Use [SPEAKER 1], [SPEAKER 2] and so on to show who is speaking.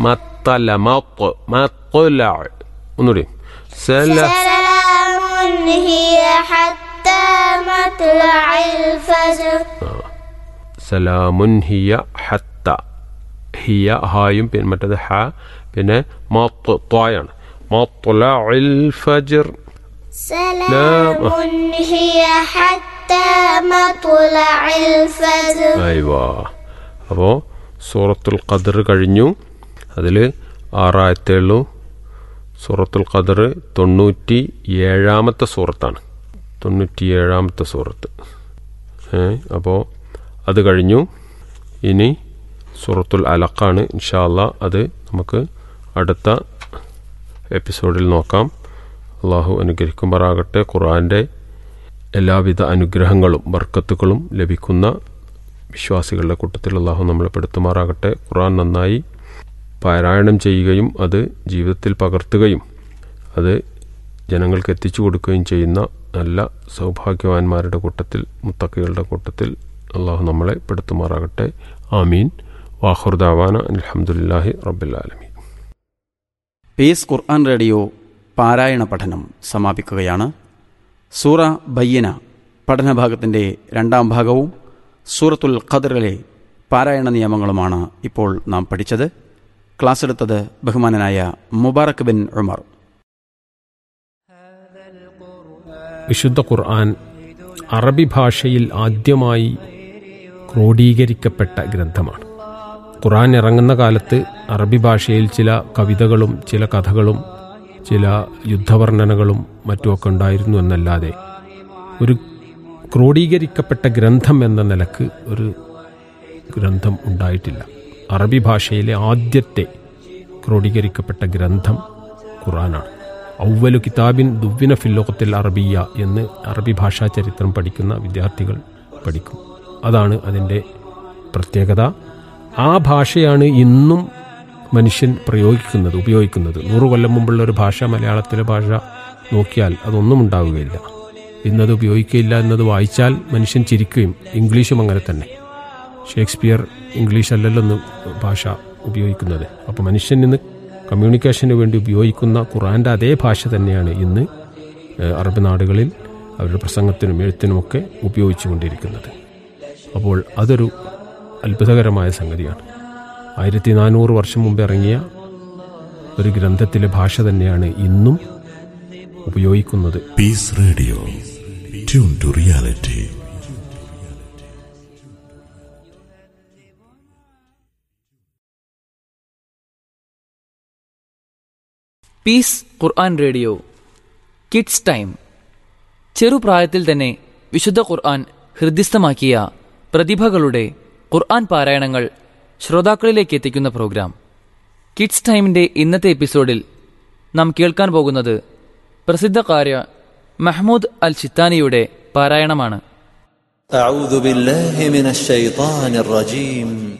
[SPEAKER 1] മത്തല മത്ത് മത്തുല ഒന്നുകൂടി സല
[SPEAKER 2] سلام هي حتى مطلع الفجر
[SPEAKER 1] സലാമുൻ ഹിയ ഹത്ത ഹിയ ഹായും പിന്നെ മറ്റേത് ഹ പിന്നെ മത്ത് ത്വായാണ് മത്തുല ഫജർ
[SPEAKER 2] سلام هي حتى مطلع الفجر
[SPEAKER 1] അയ്വാ അപ്പോൾ സൂറത്തുൽ ഖദർ കഴിഞ്ഞു അതിൽ ആറായത്തേ ഉള്ളൂ സൂറത്തുൽ ഖദർ തൊണ്ണൂറ്റി ഏഴാമത്തെ സൂറത്താണ് തൊണ്ണൂറ്റി ഏഴാമത്തെ സൂറത്ത് ഏ അപ്പോൾ അത് കഴിഞ്ഞു ഇനി സൂറത്തുൽ അലക്കാണ് ഇൻഷാല്ല അത് നമുക്ക് അടുത്ത എപ്പിസോഡിൽ നോക്കാം അള്ളാഹു അനുഗ്രഹിക്കുമാറാകട്ടെ ഖുർആൻ്റെ എല്ലാവിധ അനുഗ്രഹങ്ങളും ബർക്കത്തുകളും ലഭിക്കുന്ന വിശ്വാസികളുടെ കൂട്ടത്തിൽ അള്ളാഹു നമ്മളെ പെടുത്തുമാറാകട്ടെ ഖുർആൻ നന്നായി പാരായണം ചെയ്യുകയും അത് ജീവിതത്തിൽ പകർത്തുകയും അത് ജനങ്ങൾക്ക് എത്തിച്ചു കൊടുക്കുകയും ചെയ്യുന്ന നല്ല സൗഭാഗ്യവാന്മാരുടെ കൂട്ടത്തിൽ മുത്തക്കകളുടെ കൂട്ടത്തിൽ അള്ളാഹു നമ്മളെ പെടുത്തുമാറാകട്ടെ ആമീൻ വാഹുർദാവാന അലഹമുല്ലാഹി റബ്ബുലാലമീൻ
[SPEAKER 3] പീസ് ഖുർആൻ റേഡിയോ പാരായണ പഠനം സമാപിക്കുകയാണ് സൂറ ബയ്യന പഠനഭാഗത്തിൻ്റെ രണ്ടാം ഭാഗവും സൂറത്തുൽ ഖദറിലെ പാരായണ നിയമങ്ങളുമാണ് ഇപ്പോൾ നാം പഠിച്ചത് ക്ലാസ് എടുത്തത് ബഹുമാനനായ മുബാറക് ബിൻ ഉമർ
[SPEAKER 1] വിശുദ്ധ ഖുർആൻ അറബി ഭാഷയിൽ ആദ്യമായി ക്രോഡീകരിക്കപ്പെട്ട ഗ്രന്ഥമാണ് ഖുർആൻ ഇറങ്ങുന്ന കാലത്ത് അറബി ഭാഷയിൽ ചില കവിതകളും ചില കഥകളും ചില യുദ്ധവർണ്ണനകളും മറ്റുമൊക്കെ ഉണ്ടായിരുന്നു എന്നല്ലാതെ ഒരു ക്രോഡീകരിക്കപ്പെട്ട ഗ്രന്ഥം എന്ന നിലക്ക് ഒരു ഗ്രന്ഥം ഉണ്ടായിട്ടില്ല അറബി ഭാഷയിലെ ആദ്യത്തെ ക്രോഡീകരിക്കപ്പെട്ട ഗ്രന്ഥം ഖുറാനാണ് ഔവലു കിതാബിൻ ദുവ്വിന ഫില്ലോകത്തിൽ അറബിയ എന്ന് അറബി ഭാഷാ ചരിത്രം പഠിക്കുന്ന വിദ്യാർത്ഥികൾ പഠിക്കും അതാണ് അതിൻ്റെ പ്രത്യേകത ആ ഭാഷയാണ് ഇന്നും മനുഷ്യൻ പ്രയോഗിക്കുന്നത് ഉപയോഗിക്കുന്നത് നൂറു കൊല്ലം മുമ്പുള്ള ഒരു ഭാഷ മലയാളത്തിലെ ഭാഷ നോക്കിയാൽ അതൊന്നും ഉണ്ടാവുകയില്ല ഇന്നത് ഉപയോഗിക്കുകയില്ല എന്നത് വായിച്ചാൽ മനുഷ്യൻ ചിരിക്കുകയും ഇംഗ്ലീഷും അങ്ങനെ തന്നെ ഷേക്സ്പിയർ ഇംഗ്ലീഷ് അല്ലല്ലോ ഇന്ന് ഭാഷ ഉപയോഗിക്കുന്നത് അപ്പോൾ മനുഷ്യൻ ഇന്ന് കമ്മ്യൂണിക്കേഷന് വേണ്ടി ഉപയോഗിക്കുന്ന ഖുറാൻ്റെ അതേ ഭാഷ തന്നെയാണ് ഇന്ന് ഏഹ്, അറബ് നാടുകളിൽ അവരുടെ പ്രസംഗത്തിനും എഴുത്തിനുമൊക്കെ ഉപയോഗിച്ചുകൊണ്ടിരിക്കുന്നത് അപ്പോൾ അതൊരു അത്ഭുതകരമായ സംഗതിയാണ് ആയിരത്തി നാനൂറ് വർഷം മുമ്പ് ഇറങ്ങിയ ഒരു ഗ്രന്ഥത്തിലെ ഭാഷ തന്നെയാണ് ഇന്നും ഉപയോഗിക്കുന്നത്
[SPEAKER 4] Peace Radio. Tune to reality.
[SPEAKER 5] Peace Quran radio kids time ചെറുപ്രായത്തിൽ തന്നെ വിശുദ്ധ ഖുർആൻ ഹൃദ്യസ്ഥമാക്കിയ പ്രതിഭകളുടെ ഖുർആൻ പാരായണങ്ങൾ ശ്രോതാക്കളിലേക്ക് എത്തിക്കുന്ന പ്രോഗ്രാം കിഡ്സ് ടൈമിന്റെ ഇന്നത്തെ എപ്പിസോഡിൽ നാം കേൾക്കാൻ പോകുന്നത് പ്രസിദ്ധകാര്യ മഹ്മൂദ് അൽ ചിത്താനിയുടെ പാരായണമാണ്
[SPEAKER 6] أعوذ بالله من الشيطان الرجيم